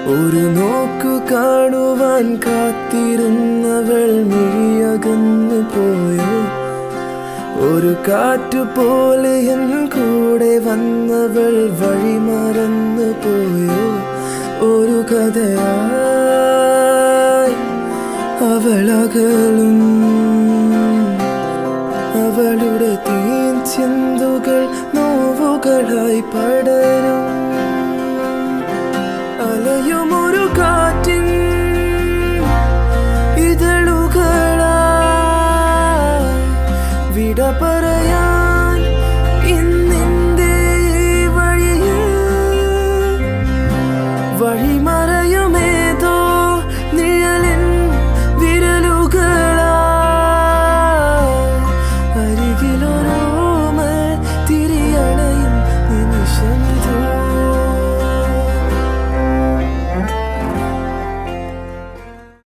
ഒരു നോക്കു കാണുവാൻ കാത്തിരുന്നവൾ മിഴിയകന്നു പോയോ ഒരു കാറ്റു പോലെ എൻ കൂടെ വന്നവൾ വഴി മറന്നു പോയോ ഒരു കഥയായി അവളകലും അവളുടെ തീൻ ചിന്തുകൾ നോവുകളായി പടരും